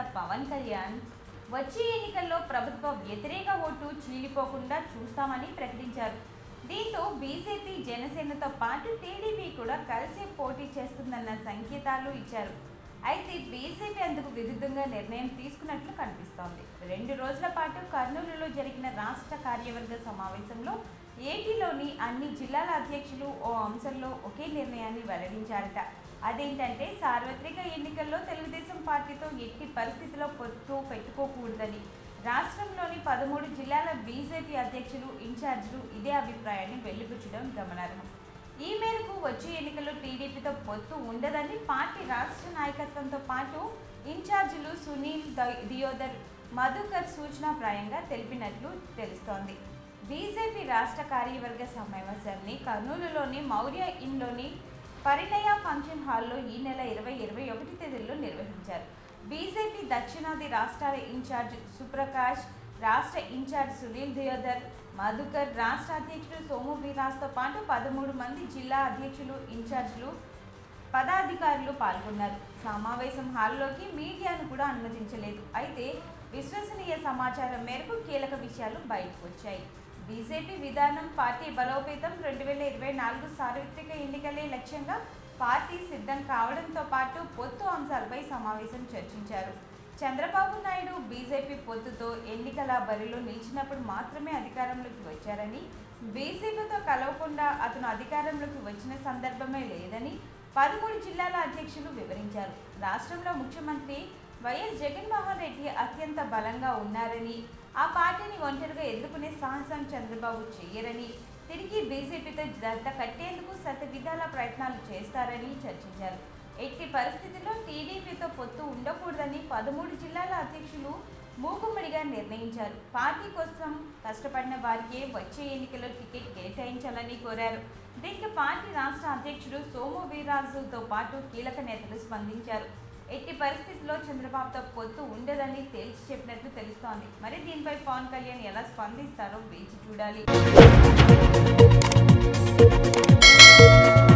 పవన్ కళ్యాణ్ వచ్చే ఎన్నికల్లో ప్రభుత్వ వ్యతిరేక ఓటు చీలిపోకుండా చూస్తామని ప్రకటించారు దీంతో బీజేపీ జనసేనతో పాటు టీడీపీ కూడా కలిసి పోటీ చేస్తుందన్న సంకేతాలు ఇచ్చారు అయితే బీజేపీ అందుకు విరుద్ధంగా నిర్ణయం తీసుకున్నట్లు కనిపిస్తోంది రెండు రోజుల పాటు కర్నూలులో జరిగిన రాష్ట్ర కార్యవర్గ సమావేశంలో ఏపీలోని అన్ని జిల్లాల అధ్యక్షులు ఓ అంశంలో ఒకే నిర్ణయాన్ని వెల్లడించారట అదేంటంటే సార్వత్రిక ఎన్నికల్లో తెలుగుదేశం పార్టీతో ఎట్టి పరిస్థితిలో పొత్తు పెట్టుకోకూడదని రాష్ట్రంలోని పదమూడు జిల్లాల బీజేపీ అధ్యక్షులు ఇన్ఛార్జీలు ఇదే అభిప్రాయాన్ని వెలిబుచ్చడం గమనార్హం ఈ మేరకు వచ్చే ఎన్నికల్లో టీడీపీతో పొత్తు ఉండదని పార్టీ రాష్ట్ర నాయకత్వంతో పాటు ఇన్ఛార్జీలు సునీల్ ద- దియోదర్ మధుకర్ సూచనాప్రాయంగా తెలిపినట్లు తెలుస్తోంది బీజేపీ రాష్ట్ర కార్యవర్గ సమావేశాన్ని కర్నూలులోని మౌర్య ఇన్లోని పరిణయ ఫంక్షన్ హాల్లో ఈ నెల ఇరవై ఇరవై ఒకటి తేదీల్లో నిర్వహించారు బీజేపీ దక్షిణాది రాష్ట్రాల ఇన్ఛార్జ్ సుప్రకాష్ రాష్ట్ర ఇన్ఛార్జ్ సునీల్ దియోదర్ మధుకర్ రాష్ట్ర అధ్యక్షుడు సోము వీరాస్తో పాటు పదమూడు మంది జిల్లా అధ్యక్షులు ఇన్ఛార్జీలు పదాధికారులు పాల్గొన్నారు సమావేశం హాల్లోకి మీడియాను కూడా అనుమతించలేదు అయితే విశ్వసనీయ సమాచారం మేరకు కీలక విషయాలు బయటకు వచ్చాయి బీజేపీ విధానం పార్టీ బలోపేతం రెండు వేల ఇరవై నాలుగు సార్వత్రిక ఎన్నికలే లక్ష్యంగా పార్టీ సిద్ధం కావడంతో పాటు పొత్తు అంశాలపై సమావేశం చర్చించారు చంద్రబాబు నాయుడు బీజేపీ పొత్తుతో ఎన్నికల బరిలో నిలిచినప్పుడు మాత్రమే అధికారంలోకి వచ్చారని బీజేపీతో కలవకుండా అతను అధికారంలోకి వచ్చిన సందర్భమే లేదని పదమూడు జిల్లాల అధ్యక్షులు వివరించారు రాష్ట్రంలో ముఖ్యమంత్రి వైఎస్ జగన్మోహన్ రెడ్డి అత్యంత బలంగా ఉన్నారని ఆ పార్టీని ఒంటరిగా ఎదుర్కొనే సాహసం చంద్రబాబు చేయరని తిరిగి బీజేపీతో జత కట్టేందుకు శతవిధాల ప్రయత్నాలు చేస్తారని చర్చించారు ఎట్టి పరిస్థితుల్లో టీడీపీతో పొత్తు ఉండకూడదని పదమూడు జిల్లాల అధ్యక్షులు మూకుమ్మడిగా నిర్ణయించారు పార్టీ కోసం కష్టపడిన వారికే వచ్చే ఎన్నికల్లో టికెట్ కేటాయించాలని కోరారు దీనికి పార్టీ రాష్ట్ర అధ్యక్షుడు సోము వీర్రాజుతో పాటు కీలక నేతలు స్పందించారు ఎట్టి పరిస్థితుల్లో చంద్రబాబుతో పొత్తు ఉండదని తేల్చి చెప్పినట్లు తెలుస్తోంది మరి దీనిపై పవన్ కళ్యాణ్ ఎలా స్పందిస్తారో వేచి చూడాలి